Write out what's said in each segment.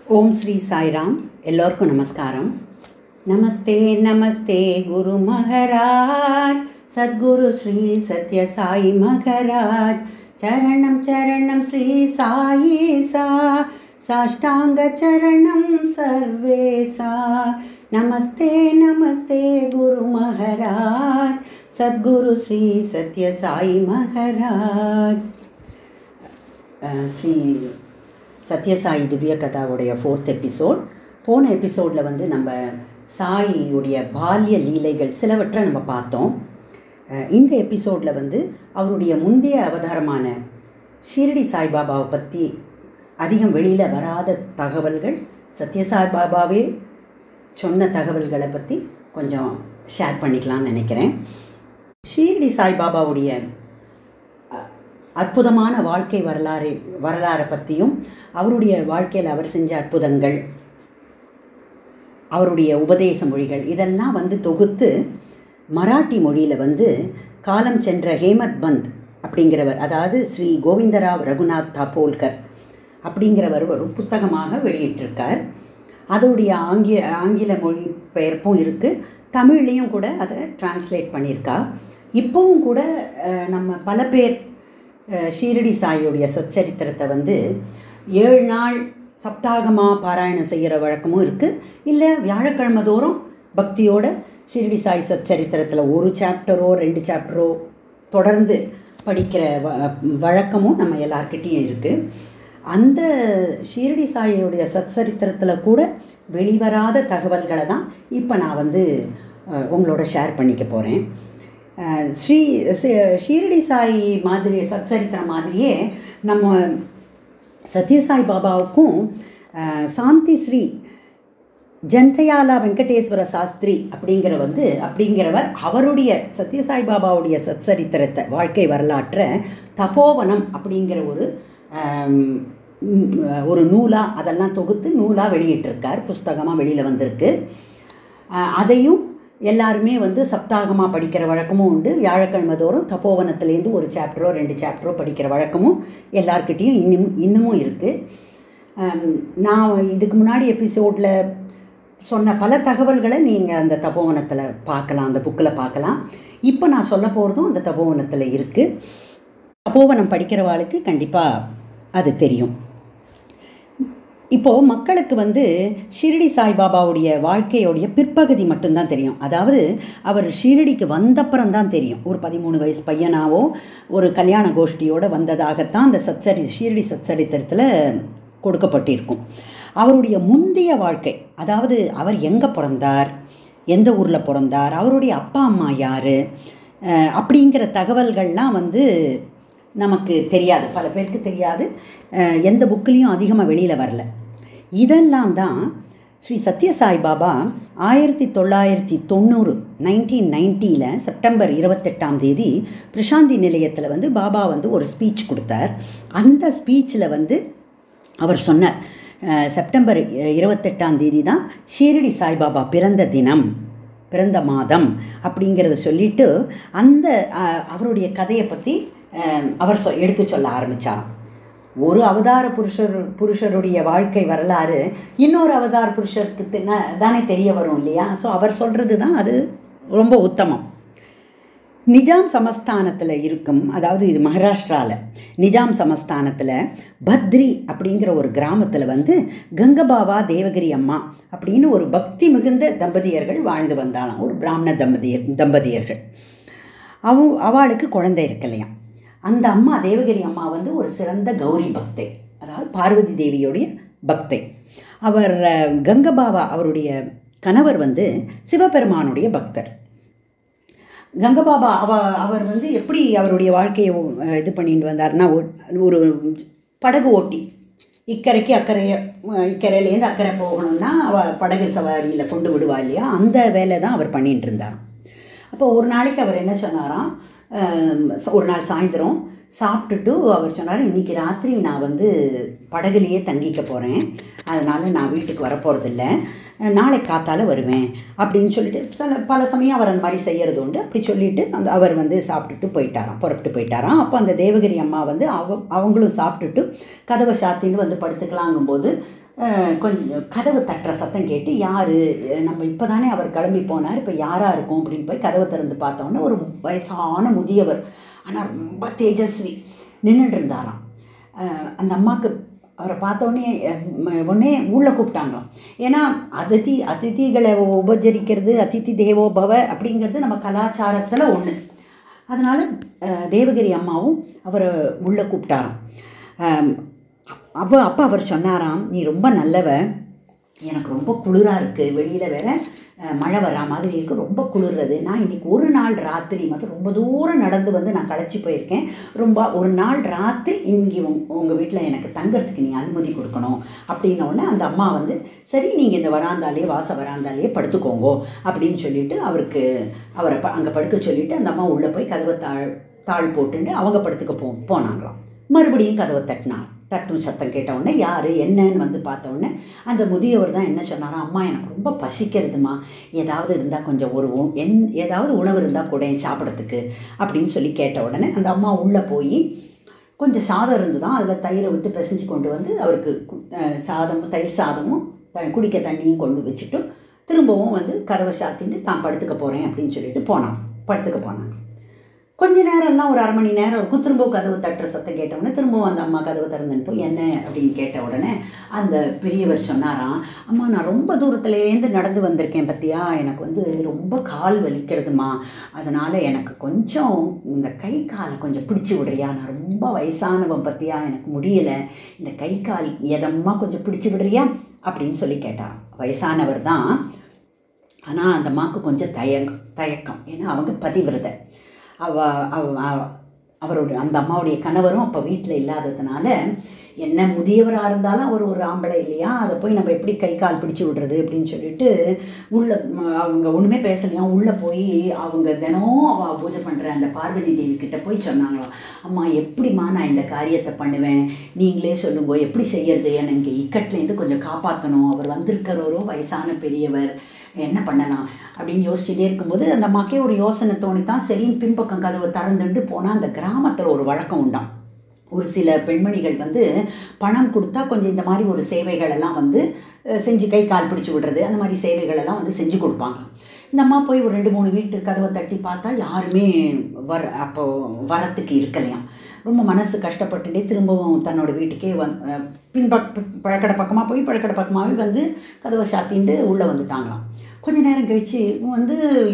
ஓம் ஸ்ரீ சாய்ராம் எல்லோருக்கும் நமஸ்காரம் நமஸ்தே நமஸ்தே குரு மகராஜ் சத்குரு ஸ்ரீ சத்ய சாய் மகராஜ் சரணம் சரணம் ஸ்ரீ சாயி சா சாஷ்டாங்க சரணம் சர்வேசா நமஸ்தே நமஸ்தே குரு மகராஜ் சத்குரு ஸ்ரீ சத்ய சாய் மகராஜ் அஹ் ஸ்ரீ சத்யசாயி திவ்ய கதாவுடைய ஃபோர்த் எபிசோட் போன எபிசோடில் வந்து நம்ம சாயியுடைய பால்ய லீலைகள் சிலவற்றை நம்ம பார்த்தோம் அஹ் இந்த எபிசோடில் வந்து அவருடைய முந்தைய அவதாரமான ஷீரடி சாய்பாபாவை பற்றி அதிகம் வெளியில் வராத தகவல்கள் சத்யசாய் பாபாவே சொன்ன தகவல்களை பற்றி கொஞ்சம் ஷேர் பண்ணிக்கலாம்னு நினைக்கிறேன் ஷீரடி சாய்பாபாவுடைய அற்புதமான வாழ்க்கை வரலாறு வரலாறை பற்றியும் அவருடைய வாழ்க்கையில் அவர் செஞ்ச அற்புதங்கள் அவருடைய உபதேச மொழிகள் இதெல்லாம் வந்து தொகுத்து மராட்டி மொழியில் வந்து காலம் சென்ற ஹேமத் பந்த் அப்படிங்கிறவர் அதாவது ஸ்ரீ கோவிந்தராவ் ரகுநாத் தாப்போல்கர் அப்படிங்கிறவர் ஒரு புத்தகமாக வெளியிட்டிருக்கார் அதோடைய ஆங்கில ஆங்கில மொழி பெயர்ப்பும் இருக்குது தமிழ்லேயும் கூட அதை டிரான்ஸ்லேட் பண்ணியிருக்கா இப்போவும் கூட அஹ், நம்ம பல பேர் அஹ், ஷீரடி சாயியுடைய சச்சரித்திரத்தை வந்து ஏழு நாள் சப்தாகமாக பாராயணம் செய்கிற வழக்கமும் இருக்குது இல்லை வியாழக்கிழமை தோறும் பக்தியோட ஷீரடி சாய் சச்சரித்திரத்தில் ஒரு சாப்டரோ ரெண்டு சாப்டரோ தொடர்ந்து படிக்கிற வ வழக்கமும் நம்ம எல்லார்கிட்டேயும் இருக்குது அந்த ஷீரடி சாயியுடைய சச்சரித்திரத்தில் கூட வெளிவராத தகவல்களை தான் இப்போ நான் வந்து அஹ், உங்களோட ஷேர் பண்ணிக்க போகிறேன் ஸ்ரீ சி- ஷீரடி சாய் மாதிரி சச்சரித்திரம் மாதிரியே நம்ம சத்யசாய் பாபாவுக்கும் அஹ், சாந்தி ஸ்ரீ ஜந்தயாலா வெங்கடேஸ்வர சாஸ்திரி அப்படிங்கிற வந்து அப்படிங்கிறவர் அவருடைய சத்யசாய் பாபாவுடைய சச்சரித்திரத்தை வாழ்க்கை வரலாற்றை தபோவனம் அப்படிங்கிற ஒரு ஆம், ம், ஒரு நூலாக அதெல்லாம் தொகுத்து நூலாக வெளியிட்டிருக்கார் புஸ்தகமாக வெளியில் வந்திருக்கு அஹ், அதையும் எல்லாருமே வந்து சப்தாகமாக படிக்கிற வழக்கமும் உண்டு வியாழக்கிழமை தோறும் தபோவனத்துலேருந்து ஒரு சாப்டரோ ரெண்டு சாப்டரோ படிக்கிற வழக்கமும் எல்லார்கிட்டேயும் இன்னும் இன்னமும் இருக்குது நான் இதுக்கு முன்னாடி எபிசோடில் சொன்ன பல தகவல்களை நீங்கள் அந்த தபோவனத்தில் பார்க்கலாம் அந்த புக்கில் பார்க்கலாம் இப்போ நான் சொல்ல போகிறதும் அந்த தபோவனத்தில் இருக்குது தபோவனம் படிக்கிறவாளுக்கு கண்டிப்பாக அது தெரியும் இப்போது மக்களுக்கு வந்து ஷிரடி சாய்பாபாவுடைய வாழ்க்கையோடைய பிற்பகுதி மட்டும்தான் தெரியும் அதாவது அவர் ஷிரடிக்கு வந்தப்புறம் தான் தெரியும் ஒரு பதிமூணு வயசு பையனாவோ ஒரு கல்யாண கோஷ்டியோடு வந்ததாகத்தான் அந்த சச்சரி ஷிரடி சச்சரித்திரத்தில் கொடுக்கப்பட்டிருக்கும் அவருடைய முந்தைய வாழ்க்கை அதாவது அவர் எங்கே பிறந்தார் எந்த ஊரில் பிறந்தார் அவருடைய அப்பா அம்மா யார் அப்படிங்கிற தகவல்கள்லாம் வந்து நமக்கு தெரியாது பல பேருக்கு தெரியாது அஹ், எந்த புக்லேயும் அதிகமாக வெளியில் வரல இதெல்லாம் தான் ஸ்ரீ சத்யசாய் பாபா ஆயிரத்தி தொள்ளாயிரத்தி தொண்ணூறு நைன்டீன் நைன்ட்டியில் செப்டம்பர் இருபத்தெட்டாம் தேதி பிரசாந்தி நிலையத்தில் வந்து பாபா வந்து ஒரு ஸ்பீச் கொடுத்தார் அந்த ஸ்பீச்சில் வந்து அவர் சொன்னார் அஹ், செப்டம்பர் இ- இருபத்தெட்டாம் தேதி தான் ஷீரடி சாய்பாபா பிறந்த தினம் பிறந்த மாதம் அப்படிங்கிறத சொல்லிட்டு அந்த அஹ், அவருடைய கதையை பற்றி அவர் சொ எடுத்து சொல்ல ஆரம்பித்தாராம் ஒரு அவதார புருஷர் புருஷருடைய வாழ்க்கை வரலாறு இன்னொரு அவதார புருஷருக்கு தெ- தானே தெரிய வரும் இல்லையா ஸோ அவர் சொல்கிறது தான் அது ரொம்ப உத்தமம் நிஜாம் சமஸ்தானத்தில் இருக்கும் அதாவது இது மகாராஷ்டிராவில் நிஜாம் சமஸ்தானத்தில் பத்ரி அப்படிங்கிற ஒரு கிராமத்தில் வந்து கங்கபாபா தேவகிரி அம்மா அப்படின்னு ஒரு பக்தி மிகுந்த தம்பதியர்கள் வாழ்ந்து வந்தாலாம் ஒரு பிராமண தம்பதியர் தம்பதியர்கள் அவ அவளுக்கு குழந்தை இருக்கலையாம் அந்த அம்மா தேவகிரி அம்மா வந்து ஒரு சிறந்த கௌரி பக்தை அதாவது பார்வதி தேவியோடைய பக்தை அவர் அஹ், கங்கபாபா அவருடைய கணவர் வந்து சிவபெருமானுடைய பக்தர் கங்கபாபா அவ அவர் வந்து எப்படி அவருடைய வாழ்க்கையை அஹ், இது பண்ணிட்டு வந்தார்னா ஒ- ஒரு படகு ஓட்டி இக்கரைக்கு அக்கறைய அஹ், இக்கரையிலேருந்து அக்கறை போகணும்னா அவள் படகு சவாரியில் கொண்டு விடுவா இல்லையா அந்த வேலை தான் அவர் பண்ணிட்டு இருந்தார் அப்போ ஒரு நாளைக்கு அவர் என்ன சொன்னாராம் அஹ், ஒரு நாள் சாயந்தரம் சாப்பிட்டுட்டு அவர் சொன்னார் இன்றைக்கி ராத்திரி நான் வந்து படகுலையே தங்கிக்க போகிறேன் அதனால் நான் வீட்டுக்கு வரப்போகிறதில்ல நாளை காத்தால வருவேன் அப்படின்னு சொல்லிட்டு சில பல சமயம் அவர் அந்த மாதிரி செய்கிறது உண்டு அப்படி சொல்லிட்டு அந்த அவர் வந்து சாப்பிட்டுட்டு போயிட்டாராம் புறப்பட்டு போயிட்டாராம் அப்போ அந்த தேவகிரி அம்மா வந்து அவ அவங்களும் சாப்பிட்டுட்டு கதவை சாத்தின்னு வந்து படுத்துக்கலாங்கும்போது அஹ், கொஞ்சம் கதவு தட்டுற சத்தம் கேட்டு யார் நம்ம இப்போ தானே அவர் கிளம்பி போனார் இப்போ யாராக இருக்கும் அப்படின்னு போய் கதவை திறந்து பார்த்தோன்னே ஒரு வயசான முதியவர் ஆனால் ரொம்ப தேஜஸ்வி நின்றுட்டு இருந்தாராம் அஹ், அந்த அம்மாவுக்கு அவரை பார்த்தோன்னே உடனே உள்ளே கூப்பிட்டாங்களாம் ஏன்னா அதிதி அதிதிகளை உபச்சரிக்கிறது அதிதி தேவோ பவ அப்படிங்கிறது நம்ம கலாச்சாரத்தில் ஒன்று அதனால் தேவகிரி அம்மாவும் அவரை உள்ளே கூப்பிட்டாராம் அஹ், அவ அப்போ அவர் சொன்னாராம் நீ ரொம்ப நல்லவ எனக்கு ரொம்ப குளிராக இருக்குது வெளியில் வேற அஹ், மழை வரா மாதிரி இருக்குது ரொம்ப குளிர்றது நான் இன்னைக்கு ஒரு நாள் ராத்திரி மட்டும் ரொம்ப தூரம் நடந்து வந்து நான் களைச்சி போயிருக்கேன் ரொம்ப ஒரு நாள் ராத்திரி இங்கே உங் உங்கள் வீட்டில் எனக்கு தங்கறதுக்கு நீ அனுமதி கொடுக்கணும் அப்படின்ன உடனே அந்த அம்மா வந்து சரி நீங்கள் இந்த வராந்தாலே வாச வராந்தாலே படுத்துக்கோங்கோ அப்படின்னு சொல்லிட்டு அவருக்கு அவரை ப அங்கே படுக்க சொல்லிட்டு அந்த அம்மா உள்ளே போய் கதவை தாழ் தாழ் போட்டுட்டு அவங்க படுத்துக்க போ போனாங்களாம் மறுபடியும் கதவை தட்டினா தட்டும் சத்தம் கேட்ட உடனே யார் என்னன்னு வந்து பார்த்த உடனே அந்த முதியவர் தான் என்ன சொன்னாராம் அம்மா எனக்கு ரொம்ப பசிக்கிறதுமா ஏதாவது இருந்தால் கொஞ்சம் ஒரு உ- என் ஏதாவது உணவு இருந்தால் கூட சாப்பிட்றதுக்கு அப்படின்னு சொல்லி கேட்ட உடனே அந்த அம்மா உள்ளே போய் கொஞ்சம் சாதம் இருந்து தான் அதில் தயிரை விட்டு பிசைஞ்சு கொண்டு வந்து அவருக்கு கு- அஹ் சாதமும் தயிர் சாதமும் த- குடிக்க தண்ணியும் கொண்டு வச்சுட்டு திரும்பவும் வந்து கதவை சாத்திட்டு தான் படுத்துக்க போகிறேன் அப்படின்னு சொல்லிட்டு போனான் படுத்துக்க போனாங்க கொஞ்ச நேரம்லாம் ஒரு அரை மணி நேரம் இருக்கும் திரும்பவும் கதவு தட்டுற சத்தம் கேட்ட உடனே திரும்பவும் அந்த அம்மா கதவை திறந்துன்னு போய் என்ன அப்படின்னு கேட்ட உடனே அந்த பெரியவர் சொன்னாராம் அம்மா நான் ரொம்ப தூரத்துலேருந்து நடந்து வந்திருக்கேன் பத்தியா எனக்கு வந்து ரொம்ப கால் வலிக்கிறதுமா அதனால் எனக்கு கொஞ்சம் இந்த கை காலை கொஞ்சம் பிடிச்சி விடுறியா நான் ரொம்ப வயசானவன் பத்தியா எனக்கு முடியல இந்த கை கால் எதம்மா கொஞ்சம் பிடிச்சி விடுறியா அப்படின்னு சொல்லி கேட்டாராம் வயசானவர் தான் ஆனால் அந்த அம்மாவுக்கு கொஞ்சம் தயக்கம் தயக்கம் ஏன்னா அவங்க பதிவிரதை அவ அவ அவ- அவரோட அந்த அம்மாவுடைய கணவரும் அப்போ வீட்டில் இல்லாததுனால என்ன முதியவராக இருந்தாலும் அவர் ஒரு ஆம்பளை இல்லையா அதை போய் நம்ம எப்படி கை கால் பிடிச்சி விடுறது அப்படின்னு சொல்லிட்டு உள்ள ம, அவங்க ஒன்றுமே பேசலையா உள்ளே போய் அவங்க தினம் அவ பூஜை பண்ணுற அந்த பார்வதி தேவி கிட்ட போய் சொன்னாங்களாம் அம்மா எப்படிம்மா நான் இந்த காரியத்தை பண்ணுவேன் நீங்களே சொல்லுங்க எப்படி செய்யறது என்னை இங்கே இக்கட்லேருந்து கொஞ்சம் காப்பாற்றணும் அவர் வந்திருக்கிறவரும் வயசான பெரியவர் என்ன பண்ணலாம் அப்படின்னு யோசிச்சுட்டே இருக்கும்போது அந்த அம்மாக்கே ஒரு யோசனை தோணித்தான் சரின்னு பின்பக்கம் கதவை திறந்துட்டு போனால் அந்த கிராமத்தில் ஒரு வழக்கம் உண்டாம் ஒரு சில பெண்மணிகள் வந்து பணம் கொடுத்தா கொஞ்சம் இந்த மாதிரி ஒரு சேவைகள் எல்லாம் வந்து அஹ், செஞ்சு கை கால் பிடிச்சு விடுறது அந்த மாதிரி சேவைகள் எல்லாம் வந்து செஞ்சு கொடுப்பாங்க இந்த அம்மா போய் ஒரு ரெண்டு மூணு வீட்டு கதவை தட்டி பார்த்தா யாருமே வர அப்போ வரத்துக்கு இருக்கலையாம் ரொம்ப மனசு கஷ்டப்பட்டுட்டே திரும்பவும் தன்னோட வீட்டுக்கே வந் அஹ், பின்பக் பழக்கடை பக்கமாக போய் பழக்கடை பக்கமாகவே வந்து கதவை சாத்திட்டு உள்ளே வந்துட்டாங்களாம் கொஞ்ச நேரம் கழித்து வந்து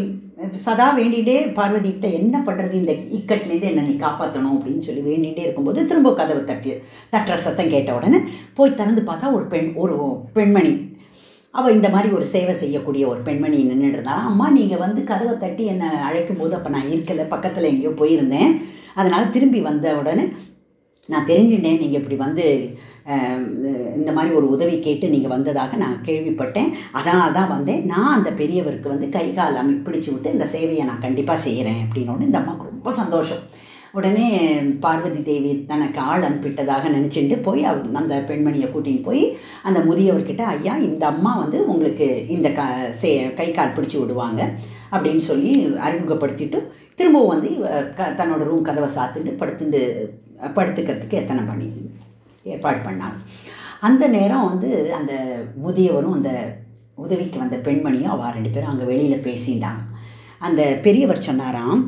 சதா வேண்டிகிட்டே பார்வதி கிட்ட என்ன பண்ணுறது இந்த இக்கட்லேருந்து என்ன நீ காப்பாற்றணும் அப்படின்னு சொல்லி வேண்டிகிட்டே இருக்கும்போது திரும்ப கதவை தட்டி தட்டுற சத்தம் கேட்ட உடனே போய் திறந்து பார்த்தா ஒரு பெண் ஒரு பெண்மணி அவள் இந்த மாதிரி ஒரு சேவை செய்யக்கூடிய ஒரு பெண்மணி நின்றுட்டு இருந்தா அம்மா நீங்கள் வந்து கதவை தட்டி என்னை அழைக்கும் போது அப்போ நான் இருக்கல பக்கத்தில் எங்கேயோ போயிருந்தேன் அதனால் திரும்பி வந்த உடனே நான் தெரிஞ்சுட்டேன் நீங்கள் இப்படி வந்து அஹ், இந்த மாதிரி ஒரு உதவி கேட்டு நீங்கள் வந்ததாக நான் கேள்விப்பட்டேன் அதனால தான் வந்தேன் நான் அந்த பெரியவருக்கு வந்து கை கால் அமை பிடிச்சி விட்டு இந்த சேவையை நான் கண்டிப்பாக செய்கிறேன் அப்படின்னு இந்த அம்மாவுக்கு ரொம்ப சந்தோஷம் உடனே பார்வதி தேவி தனக்கு ஆள் அனுப்பிட்டதாக நினச்சிட்டு போய் அவ- அந்த பெண்மணியை கூட்டின்னு போய் அந்த முதியவர்கிட்ட ஐயா இந்த அம்மா வந்து உங்களுக்கு இந்த க சே கை கால் பிடிச்சி விடுவாங்க அப்படின்னு சொல்லி அறிமுகப்படுத்திட்டு திரும்பவும் வந்து இவ க தன்னோட ரூம் கதவை சாத்திட்டு படுத்துண்டு படுத்துக்கிறதுக்கு எத்தனை பண்ணி ஏற்பாடு பண்ணாங்க அந்த நேரம் வந்து அந்த முதியவரும் அந்த உதவிக்கு வந்த பெண்மணியும் அவள் ரெண்டு பேரும் அங்கே வெளியில் பேசிட்டாங்க அந்த பெரியவர் சொன்னாராம்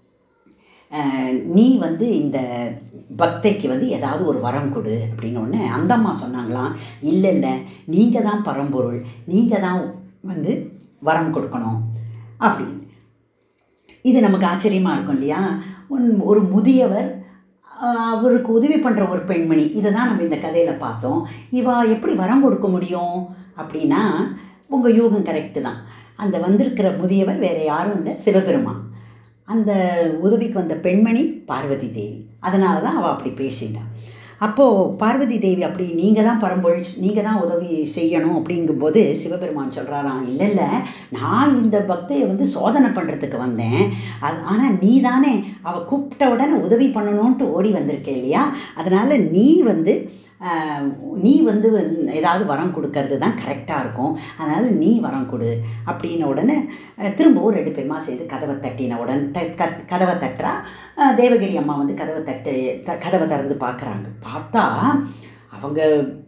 அஹ், நீ வந்து இந்த பக்தைக்கு வந்து ஏதாவது ஒரு வரம் கொடு அப்படின்னு ஒன்று அந்த அம்மா சொன்னாங்களாம் இல்லை இல்லை நீங்கள் தான் பரம்பொருள் நீங்கள் தான் வந்து வரம் கொடுக்கணும் அப்படின்னு இது நமக்கு ஆச்சரியமாக இருக்கும் இல்லையா உன்- ஒரு முதியவர் ஆஹ், அவருக்கு உதவி பண்ணுற ஒரு பெண்மணி இதை தான் நம்ம இந்த கதையில் பார்த்தோம் இவா எப்படி வரம் கொடுக்க முடியும் அப்படின்னா உங்கள் யூகம் கரெக்டு தான் அந்த வந்திருக்கிற முதியவர் வேறு யாரும் இல்லை சிவபெருமான் அந்த உதவிக்கு வந்த பெண்மணி பார்வதி தேவி அதனால தான் அவள் அப்படி பேசிட்டான் அப்போது பார்வதி தேவி அப்படி நீங்கள் தான் பரம்பொருள் நீங்கள் தான் உதவி செய்யணும் அப்படிங்கும்போது சிவபெருமான் சொல்கிறாராம் இல்லை இல்லை நான் இந்த பக்தையை வந்து சோதனை பண்ணுறதுக்கு வந்தேன் அது ஆனால் நீ தானே அவள் கூப்பிட்ட உடனே உதவி பண்ணணுன்ட்டு ஓடி வந்திருக்க இல்லையா அதனால் நீ வந்து ஆஹ், நீ வந்து வந்து ஏதாவது வரம் கொடுக்கறது தான் கரெக்டாக இருக்கும் அதனால் நீ வரம் கொடு அப்படின்ன உடனே அஹ், திரும்பவும் ரெண்டு பேருமா சேர்ந்து கதவை தட்டின உடனே த கத் கதவை தட்டுறா அஹ், தேவகிரி அம்மா வந்து கதவை தட்டு த கதவை திறந்து பார்க்குறாங்க பார்த்தா அவங்க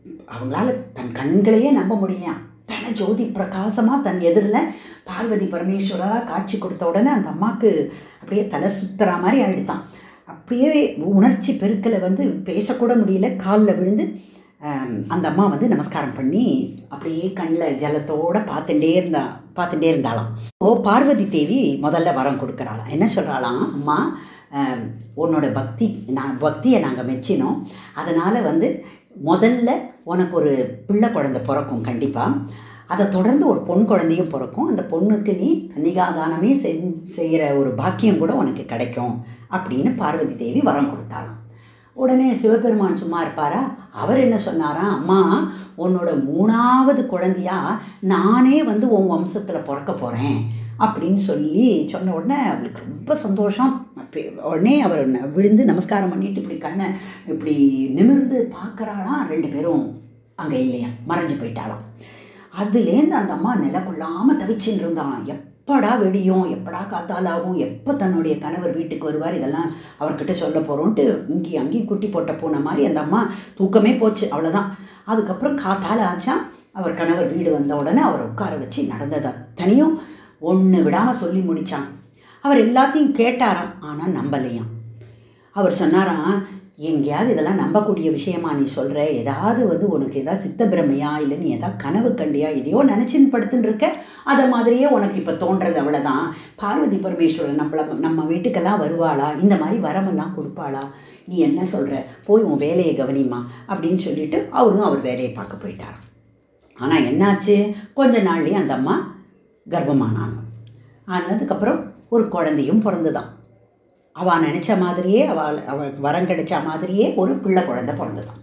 அவங்களால தன் கண்களையே நம்ப முடியலையா தன ஜோதி பிரகாசமாக தன் எதிரில் பார்வதி பரமேஸ்வரராக காட்சி கொடுத்த உடனே அந்த அம்மாவுக்கு அப்படியே தலை சுத்துற மாதிரி ஆயிடுதான் அப்படியே உணர்ச்சி பெருக்கலை வந்து பேசக்கூட முடியல காலில் விழுந்து ஆம், அந்த அம்மா வந்து நமஸ்காரம் பண்ணி அப்படியே கண்ணில் ஜலத்தோட பார்த்துட்டே இருந்தா பார்த்துட்டே இருந்தாளாம் ஓ பார்வதி தேவி முதல்ல வரம் கொடுக்குறாளாம் என்ன சொல்கிறாளாம் அம்மா ஆம், உன்னோட பக்தி நான் பக்தியை நாங்கள் மெச்சினோம் அதனால் வந்து முதல்ல உனக்கு ஒரு பிள்ளை குழந்தை பிறக்கும் கண்டிப்பாக அதை தொடர்ந்து ஒரு பொன் குழந்தையும் பிறக்கும் அந்த பொண்ணுக்கு நீ கன்னிகாதானமே செய் செய்கிற ஒரு பாக்கியம் கூட உனக்கு கிடைக்கும் அப்படின்னு பார்வதி தேவி வரம் கொடுத்தாளாம் உடனே சிவபெருமான் சும்மா இருப்பாரா அவர் என்ன சொன்னாராம் அம்மா உன்னோட மூணாவது குழந்தையா நானே வந்து உன் வம்சத்தில் பிறக்க போகிறேன் அப்படின்னு சொல்லி சொன்ன உடனே அவளுக்கு ரொம்ப சந்தோஷம் அப்ப- உடனே அவர் ந- விழுந்து நமஸ்காரம் பண்ணிட்டு இப்படி கண்ணை இப்படி நிமிர்ந்து பார்க்குறாளாம் ரெண்டு பேரும் அங்கே இல்லையா மறைஞ்சு போயிட்டாளாம் அதுலேருந்து அந்த அம்மா நில கொள்ளாமல் தவிச்சுன்னு இருந்தாளாம் எப்படா வெடியும் எப்படா காத்தாலாகும் எப்போ தன்னுடைய கணவர் வீட்டுக்கு வருவார் இதெல்லாம் அவர்கிட்ட சொல்ல போகிறோன்ட்டு இங்கேயும் அங்கேயும் குட்டி போட்ட பூனை மாதிரி அந்த அம்மா தூக்கமே போச்சு அவ்வளோதான் அதுக்கப்புறம் காத்தால ஆச்சான் அவர் கணவர் வீடு வந்த உடனே அவரை உட்கார வச்சு நடந்தது அத்தனையும் ஒன்று விடாமல் சொல்லி முடிச்சான் அவர் எல்லாத்தையும் கேட்டாராம் ஆனால் நம்பலையாம் அவர் சொன்னாராம் எங்கேயாவது இதெல்லாம் நம்பக்கூடிய விஷயமா நீ சொல்கிற ஏதாவது வந்து உனக்கு ஏதாவது சித்த பிரமையா இல்லை நீ ஏதாவது கனவு கண்டியா எதையோ நினச்சின்னு படுத்துன்னு இருக்க அதை மாதிரியே உனக்கு இப்போ தோன்றது அவ்வளோதான் பார்வதி பரமேஸ்வரன் நம்மள நம்ம வீட்டுக்கெல்லாம் வருவாளா இந்த மாதிரி வரமெல்லாம் கொடுப்பாளா நீ என்ன சொல்கிற போய் உன் வேலையை கவனிமா அப்படின்னு சொல்லிட்டு அவரும் அவர் வேலையை பார்க்க போயிட்டாராம் ஆனால் என்னாச்சு கொஞ்ச நாள்லேயே அந்த அம்மா கர்ப்பமானாங்க ஆனதுக்கப்புறம் ஒரு குழந்தையும் பிறந்துதான் அவள் நினச்ச மாதிரியே அவள் அவளுக்கு வரம் கிடைச்ச மாதிரியே ஒரு பிள்ளை குழந்தை பிறந்துதான்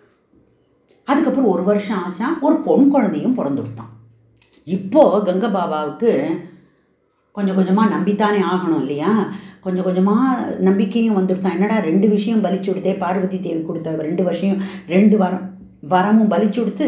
அதுக்கப்புறம் ஒரு வருஷம் ஆச்சான் ஒரு பொன் குழந்தையும் பிறந்துடுத்தான் இப்போது கங்கா பாபாவுக்கு கொஞ்சம் கொஞ்சமாக நம்பித்தானே ஆகணும் இல்லையா கொஞ்சம் கொஞ்சமாக நம்பிக்கையும் வந்துடுத்தான் என்னடா ரெண்டு விஷயம் பலிச்சு கொடுத்தே பார்வதி தேவி கொடுத்த ரெண்டு வருஷம் ரெண்டு வரம் வரமும் பலிச்சு கொடுத்து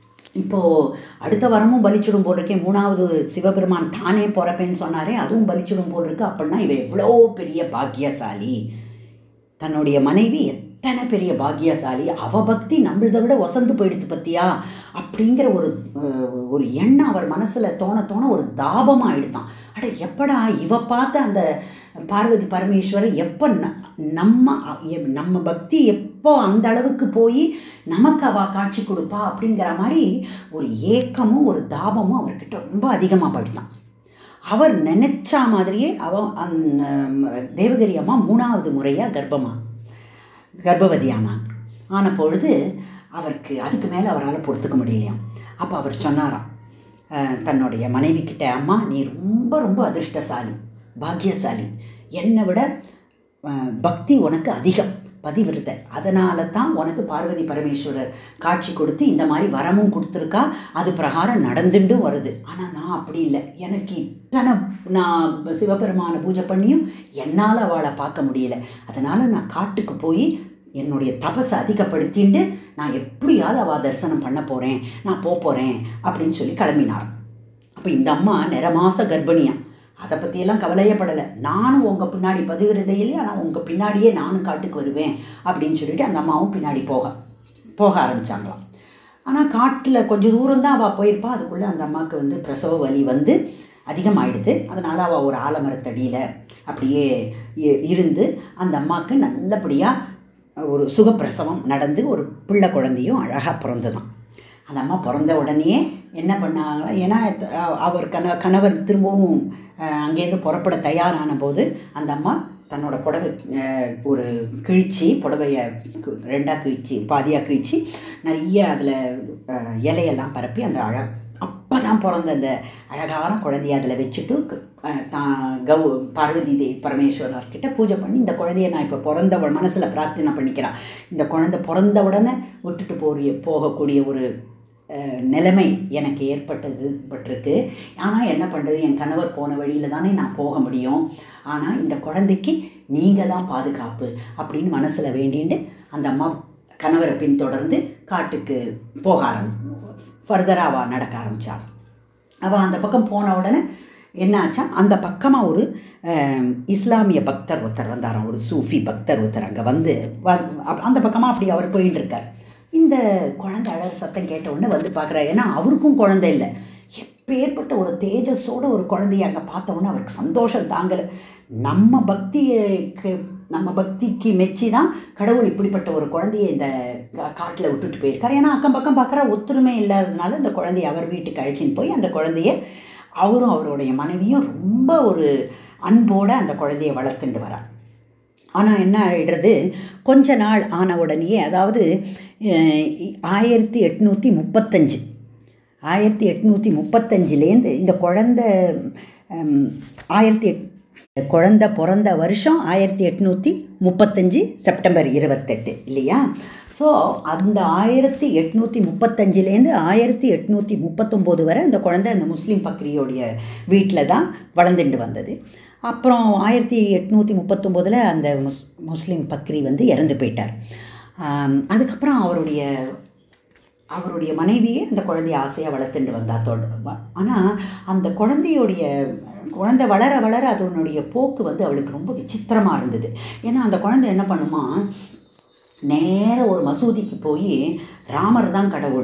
இப்போது அடுத்த வரமும் பலிச்சிடும் போல் இருக்கே மூணாவது சிவபெருமான் தானே பிறப்பேன்னு சொன்னாரே அதுவும் பலிச்சிடும் போல் இருக்கு அப்படின்னா இவன் எவ்வளோ பெரிய பாக்கியசாலி தன்னுடைய மனைவி எத்தனை பெரிய பாக்கியசாலி அவ பக்தி நம்மளதை விட வசந்து போயிடுத்து பத்தியா அப்படிங்கிற ஒரு அஹ், ஒரு எண்ணம் அவர் மனசில் தோண தோண ஒரு தாபமாக எடுத்தான் அட எப்படா இவ பார்த்த அந்த பார்வதி பரமேஸ்வரர் எப்போ ந- நம்ம எ- நம்ம பக்தி எப்போ அந்த அளவுக்கு போய் நமக்கு அவ காட்சி கொடுப்பா அப்படிங்கிற மாதிரி ஒரு ஏக்கமும் ஒரு தாபமும் அவர்கிட்ட ரொம்ப அதிகமாக போயிட்டான் அவர் நினைச்ச மாதிரியே அவ அந்த தேவகிரி அம்மா மூணாவது முறையாக கர்ப்பமா கர்ப்பவதியானாங்க ஆன பொழுது அவருக்கு அதுக்கு மேலே அவரால் பொறுத்துக்க முடியலையாம் அப்போ அவர் சொன்னாராம் அஹ், தன்னுடைய மனைவி கிட்ட அம்மா நீ ரொம்ப ரொம்ப அதிர்ஷ்டசாலி பாக்கியசாலி என்னை விட அஹ், பக்தி உனக்கு அதிகம் பதிவிருத்த அதனால தான் உனக்கு பார்வதி பரமேஸ்வரர் காட்சி கொடுத்து இந்த மாதிரி வரமும் கொடுத்துருக்கா அது பிரகாரம் நடந்துட்டு வருது ஆனால் நான் அப்படி இல்லை எனக்கு இத்தனை நான் சிவபெருமான பூஜை பண்ணியும் என்னால் அவளை பார்க்க முடியல அதனால் நான் காட்டுக்கு போய் என்னுடைய தபஸை அதிகப்படுத்திட்டு நான் எப்படியாவது அவள் தரிசனம் பண்ண போகிறேன் நான் போக போகிறேன் அப்படின்னு சொல்லி கிளம்பினார் அப்போ இந்த அம்மா நிறமாச கர்ப்பிணியா அதை பற்றியெல்லாம் கவலையே படலை நானும் உங்கள் பின்னாடி பதிவிரதை இல்லையா ஆனால் உங்கள் பின்னாடியே நானும் காட்டுக்கு வருவேன் அப்படின்னு சொல்லிட்டு அந்த அம்மாவும் பின்னாடி போக போக ஆரம்பித்தாங்களாம் ஆனால் காட்டில் கொஞ்சம் தூரம் தான் அவள் போயிருப்பா அதுக்குள்ளே அந்த அம்மாவுக்கு வந்து பிரசவ வலி வந்து அதிகமாயிடுது அதனால் அவள் ஒரு ஆலமரத்தடியில் அப்படியே இ- இருந்து அந்த அம்மாவுக்கு நல்லபடியாக ஒரு சுகப்பிரசவம் நடந்து ஒரு பிள்ளை குழந்தையும் அழகாக பிறந்ததான் அந்த அம்மா பிறந்த உடனே என்ன பண்ணாங்க ஏன்னா த- அவர் கண கணவர் திரும்பவும் அஹ், அங்கேருந்து புறப்பட தயாரான போது அந்த அம்மா தன்னோட புடவை அஹ், ஒரு கிழிச்சி புடவையை கு- ரெண்டாக கிழிச்சி பாதியாக கிழிச்சி நிறைய அதில் இலையெல்லாம் பரப்பி அந்த அழ அப்போ தான் பிறந்த அந்த அழகான குழந்தைய அதில் வச்சுட்டு அஹ், தான் கௌ பார்வதி தே பரமேஸ்வரர் கிட்ட பூஜை பண்ணி இந்த குழந்தைய நான் இப்போ பிறந்த மனசில் பிரார்த்தனை பண்ணிக்கிறேன் இந்த குழந்தை பிறந்த உடனே விட்டுட்டு போறிய போகக்கூடிய ஒரு அஹ், நிலைமை எனக்கு ஏற்பட்டது பட்டிருக்கு ஆனால் என்ன பண்ணுறது என் கணவர் போன வழியில் தானே நான் போக முடியும் ஆனால் இந்த குழந்தைக்கு நீங்கள் தான் பாதுகாப்பு அப்படின்னு மனசில் வேண்டிட்டு அந்த அம்மா கணவரை பின்தொடர்ந்து காட்டுக்கு போக ஆரம்பி ஃபர்தராக அவள் நடக்க ஆரம்பித்தாள் அவள் அந்த பக்கம் போன உடனே என்னாச்சா அந்த பக்கமாக ஒரு அஹ், இஸ்லாமிய பக்தர் ஒருத்தர் வந்தாராம் ஒரு சூஃபி பக்தர் ஒருத்தர் அங்கே வந்து வ- அப்- அந்த பக்கமாக அப்படி அவர் போயின்னு இருக்கார் இந்த குழந்தை அழகு சத்தம் கேட்ட உடனே வந்து பார்க்குறாரு ஏன்னா அவருக்கும் குழந்தை இல்லை எப்பேற்பட்ட ஒரு தேஜஸோட ஒரு குழந்தைய அங்கே பார்த்த உடனே அவருக்கு சந்தோஷம் தாங்கலை நம்ம பக்திக்கு நம்ம பக்திக்கு மெச்சி தான் கடவுள் இப்படிப்பட்ட ஒரு குழந்தைய இந்த கா- காட்டில் விட்டுட்டு போயிருக்கார் ஏன்னா அக்கம் பக்கம் பார்க்குற ஒத்துருமே இல்லாததுனால இந்த குழந்தைய அவர் வீட்டுக்கு அழைச்சின்னு போய் அந்த குழந்தைய அவரும் அவருடைய மனைவியும் ரொம்ப ஒரு அன்போடு அந்த குழந்தைய வளர்த்துட்டு வரார் ஆனால் என்ன ஆயிடுறது கொஞ்ச நாள் ஆன உடனேயே அதாவது அஹ், ஆயிரத்தி எட்நூற்றி முப்பத்தஞ்சு ஆயிரத்தி எட்நூற்றி முப்பத்தஞ்சுலேருந்து இந்த குழந்த ஹம், ஆயிரத்தி எட் குழந்த பிறந்த வருஷம் ஆயிரத்தி எட்நூற்றி முப்பத்தஞ்சு செப்டம்பர் இருபத்தெட்டு இல்லையா ஸோ அந்த ஆயிரத்தி எட்நூற்றி முப்பத்தஞ்சுலேருந்து ஆயிரத்தி எட்நூற்றி முப்பத்தொம்போது வரை அந்த குழந்தை அந்த முஸ்லீம் பக்ரியோடைய வீட்டில் தான் வளர்ந்துட்டு வந்தது அப்புறம் ஆயிரத்தி எட்நூற்றி முப்பத்தொம்போதில் அந்த முஸ் முஸ்லீம் பக்ரி வந்து இறந்து போயிட்டார் ஆம், அதுக்கப்புறம் அவருடைய அவருடைய மனைவியே அந்த குழந்தைய ஆசையாக வளர்த்துட்டு வந்தா தொட ஆனால் அந்த குழந்தையுடைய குழந்தை வளர வளர அதனுடைய போக்கு வந்து அவளுக்கு ரொம்ப விசித்திரமாக இருந்தது ஏன்னா அந்த குழந்தை என்ன பண்ணுமா நேர ஒரு மசூதிக்கு போய் ராமர் தான் கடவுள்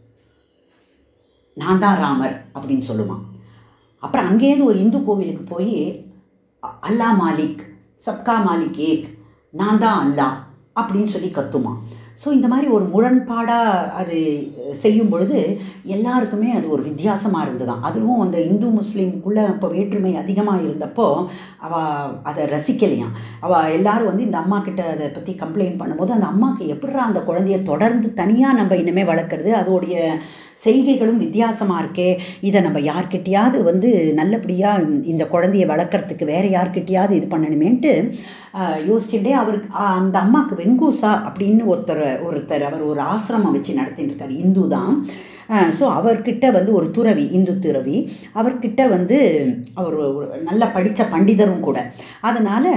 நான் தான் ராமர் அப்படின்னு சொல்லுவான் அப்புறம் அங்கேருந்து ஒரு இந்து கோவிலுக்கு போய் அ- அல்லா மாலிக் சப்கா மாலிக் ஏக் நான் தான் அல்லா அப்படின்னு சொல்லி கத்துமா ஸோ இந்த மாதிரி ஒரு முரண்பாடாக அது செய்யும் பொழுது எல்லாருக்குமே அது ஒரு வித்தியாசமாக இருந்ததாம் அதுவும் அந்த இந்து முஸ்லீமுக்குள்ளே அப்போ வேற்றுமை அதிகமாக இருந்தப்போ அவள் அதை ரசிக்கலையாம் அவள் எல்லாரும் வந்து இந்த அம்மா கிட்ட அதை பற்றி கம்ப்ளைண்ட் பண்ணும்போது அந்த அம்மாவுக்கு எப்படிடா அந்த குழந்தைய தொடர்ந்து தனியாக நம்ம இனிமே வளர்க்குறது அதோடைய செய்கைகளும் வித்தியாசமாக இருக்கே இதை நம்ம யார்கிட்டயாவது வந்து நல்லபடியாக இந்த குழந்தைய வளர்க்குறதுக்கு வேறு யார்கிட்டயாவது இது பண்ணணுமேன்ட்டு ஆஹ், யோசிச்சுட்டே அவருக்கு ஆஹ், அந்த அம்மாவுக்கு வெங்கூசா அப்படின்னு ஒருத்தர் ஒருத்தர் அவர் ஒரு ஆசிரமம் வச்சு நடத்திட்டு இருக்காரு இந்து தான் ஸோ அவர்கிட்ட வந்து ஒரு துறவி இந்து துறவி அவர்கிட்ட வந்து அவர் ஒரு நல்ல படித்த பண்டிதரும் கூட அதனால்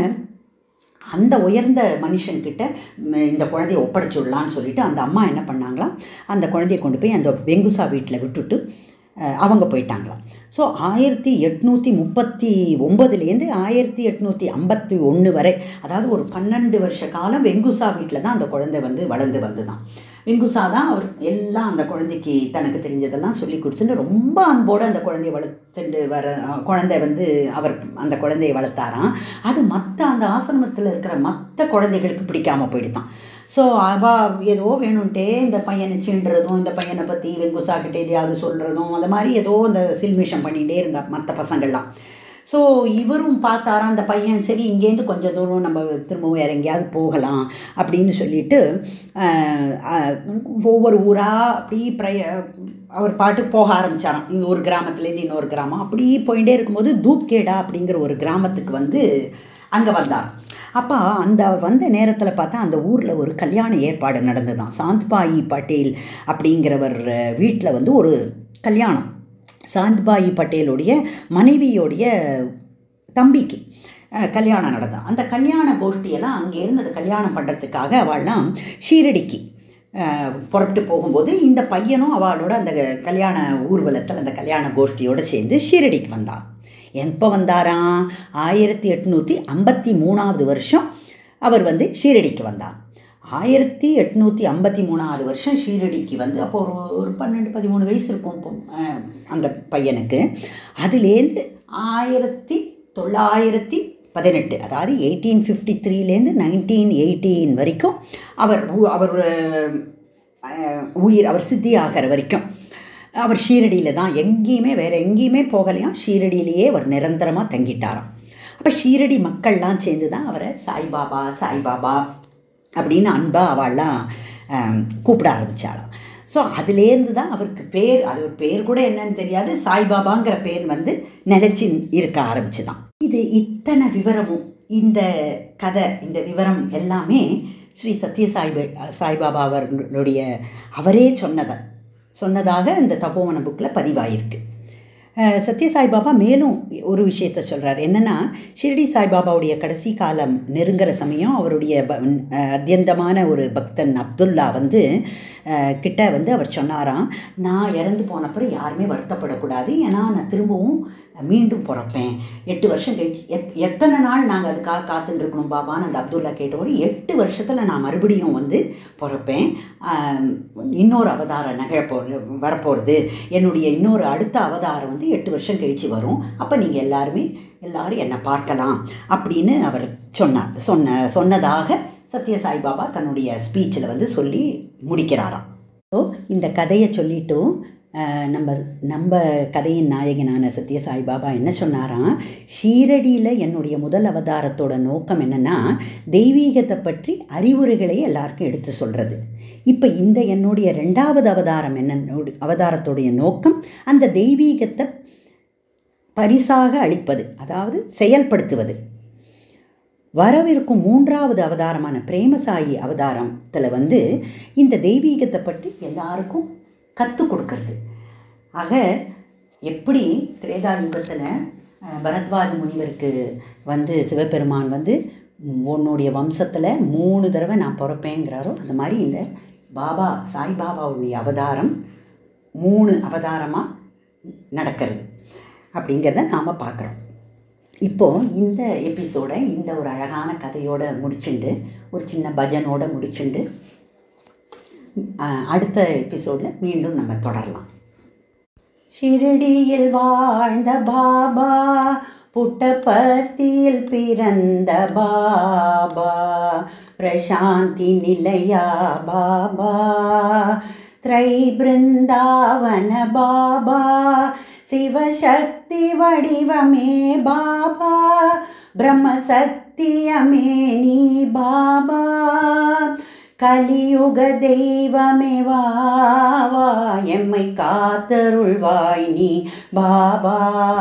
அந்த உயர்ந்த மனுஷன்கிட்ட ம், இந்த குழந்தைய ஒப்படைச்சுடலான்னு சொல்லிட்டு அந்த அம்மா என்ன பண்ணாங்களாம் அந்த குழந்தைய கொண்டு போய் அந்த வெங்குசா வீட்டில் விட்டுட்டு அஹ், அவங்க போயிட்டாங்களாம் ஸோ ஆயிரத்தி எட்நூற்றி முப்பத்தி ஒம்பதுலேருந்து ஆயிரத்தி எட்நூற்றி ஐம்பத்தி ஒன்று வரை அதாவது ஒரு பன்னெண்டு வருஷ காலம் வெங்குசா வீட்டில் தான் அந்த குழந்தை வந்து வளர்ந்து வந்துதான் வெங்குசா தான் அவர் எல்லாம் அந்த குழந்தைக்கு தனக்கு தெரிஞ்சதெல்லாம் சொல்லி கொடுத்துட்டு ரொம்ப அன்போடு அந்த குழந்தைய வளர்த்துட்டு வர அஹ், குழந்தை வந்து அவர் அந்த குழந்தைய வளர்த்தாராம் அது மற்ற அந்த ஆசிரமத்தில் இருக்கிற மற்ற குழந்தைகளுக்கு பிடிக்காம போயிடுதான் ஸோ அவ ஏதோ வேணும்ட்டே இந்த பையனை சீண்டுறதும் இந்த பையனை பற்றி வெங்குசா கிட்ட எதையாவது சொல்கிறதும் அந்த மாதிரி ஏதோ இந்த சில்மிஷம் பண்ணிகிட்டே இருந்தா மற்ற பசங்கள்லாம் ஸோ இவரும் பார்த்தாராம் அந்த பையன் சரி இங்கேருந்து கொஞ்சம் தூரம் நம்ம திரும்பவும் வேறு எங்கேயாவது போகலாம் அப்படின்னு சொல்லிட்டு ஆஹ், ஆஹ், ஒவ்வொரு ஊராக அப்படி ப்ரைய அவர் பாட்டுக்கு போக ஆரம்பிச்சாராம் இது ஒரு கிராமத்துலேருந்து இன்னொரு கிராமம் அப்படி போயிட்டே இருக்கும்போது தூப்கேடா அப்படிங்கிற ஒரு கிராமத்துக்கு வந்து அங்கே வந்தார் அப்போ அந்த வந்த நேரத்தில் பார்த்தா அந்த ஊரில் ஒரு கல்யாண ஏற்பாடு நடந்ததாம் சாந்த்பாயி பட்டேல் அப்படிங்கிறவர் வீட்டில் வந்து ஒரு கல்யாணம் சாந்த்பாயி பட்டேலுடைய மனைவியோடைய தம்பிக்கு அஹ், கல்யாணம் நடந்தது அந்த கல்யாண கோஷ்டியெல்லாம் அங்கேருந்து அந்த கல்யாணம் பண்ணுறதுக்காக அவள்லாம் ஷீரடிக்கு அஹ், புறப்பட்டு போகும்போது இந்த பையனும் அவளோட அந்த கல்யாண ஊர்வலத்தில் அந்த கல்யாண கோஷ்டியோடு சேர்ந்து ஷீரடிக்கு வந்தாள் எப்போ வந்தாராம் ஆயிரத்தி எட்நூற்றி ஐம்பத்தி மூணாவது வருஷம் அவர் வந்து ஷீரடிக்கு வந்தார் ஆயிரத்தி எட்நூற்றி ஐம்பத்தி மூணாவது வருஷம் ஷீரடிக்கு வந்து அப்போ ஒரு ஒரு பன்னெண்டு பதிமூணு வயசு இருக்கும் இப்போ, அஹ், அந்த பையனுக்கு அதுலேருந்து ஆயிரத்தி தொள்ளாயிரத்தி பதினெட்டு அதாவது எயிட்டீன் ஃபிஃப்டி த்ரீலேருந்து நைன்டீன் எயிட்டீன் வரைக்கும் அவர் உ- அவர் அஹ், உயிர் அவர் சித்தி ஆகிற வரைக்கும் அவர் ஷீரடியில் தான் எங்கேயுமே வேறு எங்கேயுமே போகலையாம் ஷீரடியிலேயே அவர் நிரந்தரமாக தங்கிட்டாராம் அப்போ ஷீரடி மக்கள்லாம் சேர்ந்து தான் அவரை சாய்பாபா சாய்பாபா அப்படின்னு அன்பா அவள்லாம் ஆம், கூப்பிட ஆரம்பித்தாளாம் ஸோ அதுலேருந்து தான் அவருக்கு பேர் அது ஒரு பேர் கூட என்னன்னு தெரியாது சாய்பாபாங்கிற பேர் வந்து நிலச்சி இருக்க ஆரம்பிச்சுதான் இது இத்தனை விவரமும் இந்த கதை இந்த விவரம் எல்லாமே ஸ்ரீ சத்யசாய் சாய்பாபா அவர்களுடைய அவரே சொன்னதை சொன்னதாக இந்த தபோவன புக்கில் பதிவாயிருக்கு அஹ், சத்ய சாய்பாபா மேலும் ஒரு விஷயத்த சொல்கிறார் என்னென்னா ஷிரடி சாய்பாபாவுடைய கடைசி காலம் நெருங்குற சமயம் அவருடைய ப அஹ், அத்தியந்தமான ஒரு பக்தன் அப்துல்லா வந்து அஹ், கிட்ட வந்து அவர் சொன்னாராம் நான் இறந்து போனப்புறம் யாருமே வருத்தப்படக்கூடாது ஏன்னா நான் திரும்பவும் மீண்டும் பிறப்பேன் எட்டு வருஷம் கழிச்சு எத் எத்தனை நாள் நாங்கள் அதுக்காக காத்துட்டு இருக்கணும் பாபான்னு அந்த அப்துல்லா கேட்டவர் எட்டு வருஷத்தில் நான் மறுபடியும் வந்து பிறப்பேன் ஆம், இன்னொரு அவதாரம் நிகழப்போகிறது வரப்போகிறது என்னுடைய இன்னொரு அடுத்த அவதாரம் வந்து எட்டு வருஷம் கழிச்சு வரும் அப்போ நீங்கள் எல்லாருமே எல்லாரும் என்னை பார்க்கலாம் அப்படின்னு அவர் சொன்னார் சொன்ன சொன்னதாக சத்ய சாய்பாபா தன்னுடைய ஸ்பீச்சில் வந்து சொல்லி முடிக்கிறாராம் ஸோ இந்த கதையை சொல்லிட்டும் அஹ், நம்ம நம்ம கதையின் நாயகனான சத்ய சாய்பாபா என்ன சொன்னாராம் ஷீரடியில் என்னுடைய முதல் அவதாரத்தோட நோக்கம் என்னென்னா தெய்வீகத்தை பற்றி அறிவுரைகளை எல்லாருக்கும் எடுத்து சொல்கிறது இப்போ இந்த என்னுடைய ரெண்டாவது அவதாரம் என்ன அவதாரத்துடைய நோக்கம் அந்த தெய்வீகத்தை பரிசாக அளிப்பது அதாவது செயல்படுத்துவது வரவிருக்கும் மூன்றாவது அவதாரமான பிரேமசாயி அவதாரத்தில் வந்து இந்த தெய்வீகத்தை பற்றி எல்லாருக்கும் கற்றுக் கொடுக்கறது ஆக எப்படி திரேதா யுகத்தில் அஹ், பரத்வாஜ முனிவருக்கு வந்து சிவபெருமான் வந்து உன்னுடைய வம்சத்தில் மூணு தடவை நான் பிறப்பேங்கிறாரோ அந்த மாதிரி இந்த பாபா சாய்பாபாவுடைய அவதாரம் மூணு அவதாரமாக நடக்கிறது அப்படிங்கிறத நாம் பார்க்குறோம் இப்போது இந்த எபிசோடை இந்த ஒரு அழகான கதையோட முடிச்சுண்டு ஒரு சின்ன பஜனோட முடிச்சுண்டு அஹ், அடுத்த எபிசோடில் மீண்டும் நம்ம தொடரலாம் ஷிரடியில் வாழ்ந்த பாபா புட்டபர்த்தியில் பிறந்த பாபா பிரசாந்தி நிலையா பாபா த்ரை பிருந்தாவன பாபா சிவசக்தி வடிவமே பாபா பிரம்ம சத்தியமே நீ பாபா கலியுக தெய்வமே வா வா எம்மை காத்தருள்வாய் நீ பாபா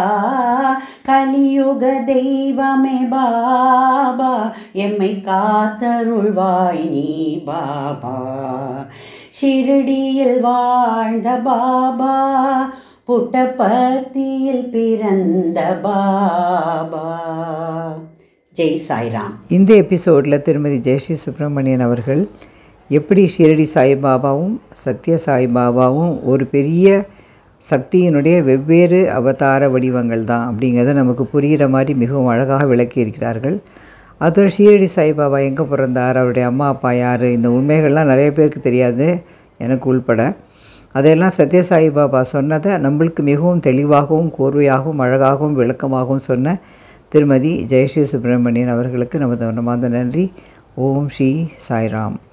கலியுக தெய்வமே பாபா எம்மை காத்தருள்வாய் நீ பாபா ஷிரடியில் வாழ்ந்த பாபா புட்டபர்த்தியில் பிறந்த பாபா ஜெய் சாய்ராம் இந்த எபிசோடில் திருமதி ஜெயஸ்ரீ சுப்பிரமணியன் அவர்கள் எப்படி ஷிரடி சாய்பாபாவும் சத்ய சாய்பாபாவும் ஒரு பெரிய சக்தியினுடைய வெவ்வேறு அவதார வடிவங்கள் தான் அப்படிங்கிறத நமக்கு புரிகிற மாதிரி மிகவும் அழகாக விளக்கி இருக்கிறார்கள் அதோட ஷீரடி சாய்பாபா எங்கே பிறந்தார் அவருடைய அம்மா அப்பா யார் இந்த உண்மைகள்லாம் நிறைய பேருக்கு தெரியாது எனக்கு உள்பட அதையெல்லாம் சத்ய சாய்பாபா சொன்னதை நம்மளுக்கு மிகவும் தெளிவாகவும் கோர்வையாகவும் அழகாகவும் விளக்கமாகவும் சொன்ன திருமதி ஜெயஸ்ரீ சுப்பிரமணியன் அவர்களுக்கு நமது மனமார்ந்த நன்றி ஓம் ஸ்ரீ சாய்ராம்